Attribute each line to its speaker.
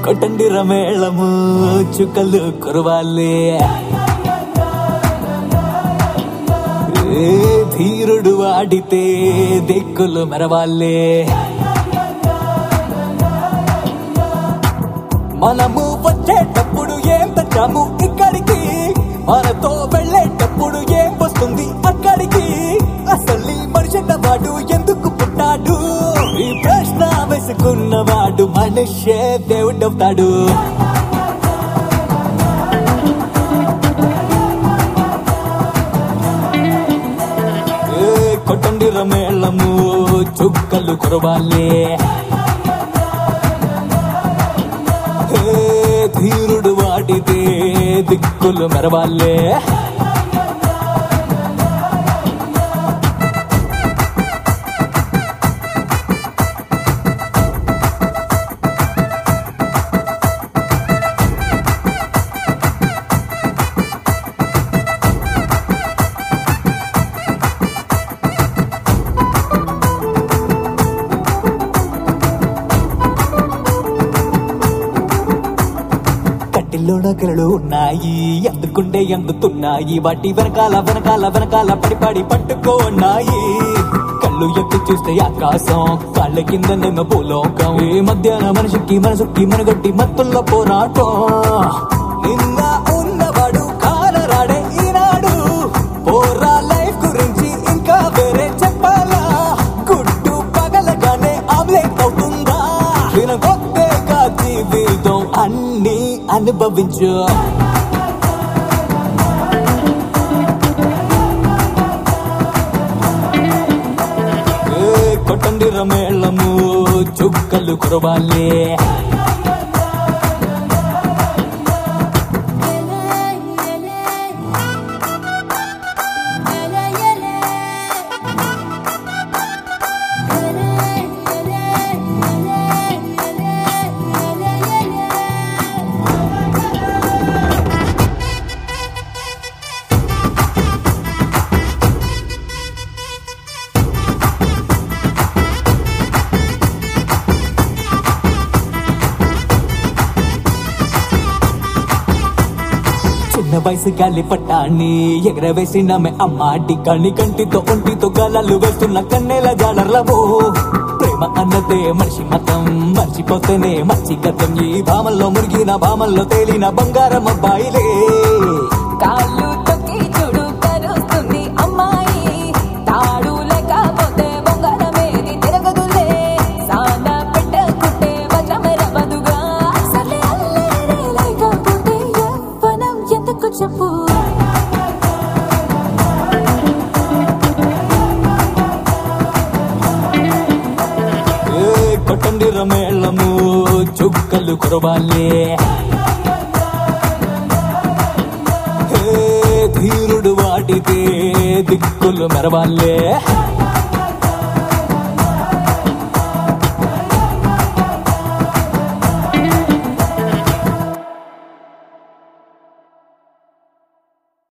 Speaker 1: కొట్టండి రమేళము చుక్కలు కురవాలి ఏ ధీరుడు ఆడితే దిక్కులు మెరవాలే మనము వచ్చేటప్పుడు ఏం తెచ్చాము ఇక్కడికి మనతో వెళ్ళేటప్పుడు ఏం వస్తుంది అక్కడికి అసలు ఈ మనిషి వాడు ఎందుకు పుట్టాడు ఈ ప్రశ్న వేసుకున్నవాడు మనిషే దేవుడవుతాడు ఏ కొట్టండి రమేళము చుక్కలు కురవాలి ఏ ధీరుడు వాడితే దిక్కులు మెరవాలే కట్టిల్లోన కలలు ఉన్నాయి అందుకుంటే అందుతున్నాయి వాటి వెనకాల వెనకాల వెనకాల పడి పడి పట్టుకోన్నాయి కళ్ళు ఎత్తి చూస్తే ఆకాశం కాళ్ళ కింద నిన్న భూలోకం ఈ మధ్యాహ్న మనిషికి మనసుకి మనగట్టి మత్తుల్లో పోరాటం నిన్న ఉన్నవాడు కానరాడే ఈనాడు పోరా లైఫ్ గురించి ఇంకా వేరే చెప్పాలా గుడ్డు పగలగానే ఆమ్లెట్ అవుతుందా వినగొత్తేగా జీవితం అన్ని అనుభవించు ఏ కొట్టండి రమేళము చుక్కలు కురవాలి చిన్న వయసు గాలి పట్టాన్ని ఎగరవేసిన అమ్మాటి కణి కంటితో ఒంటితో గలాలు వేస్తున్న కన్నెల జాలర్లము ప్రేమ అన్నదే మనిషి మతం మర్చిపోతేనే మంచి గతం ఈ భామల్లో మురిగిన భామల్లో తేలిన బంగారం అబ్బాయిలే
Speaker 2: కాళ్ళు తొక్కి చూడు కరుస్తుంది అమ్మాయి తాడు లేకపోతే బొంగరమేది తిరగదులే సాన పెట్టకుంటే వజ్రమెరవదుగా సర్లే అల్లరే లేకపోతే యవ్వనం ఎందుకు చెప్పు
Speaker 1: ఏ కొట్టండి రమేళము చుక్కలు కురవాలి ఏ ధీరుడు వాడితే దిక్కులు మెరవాలే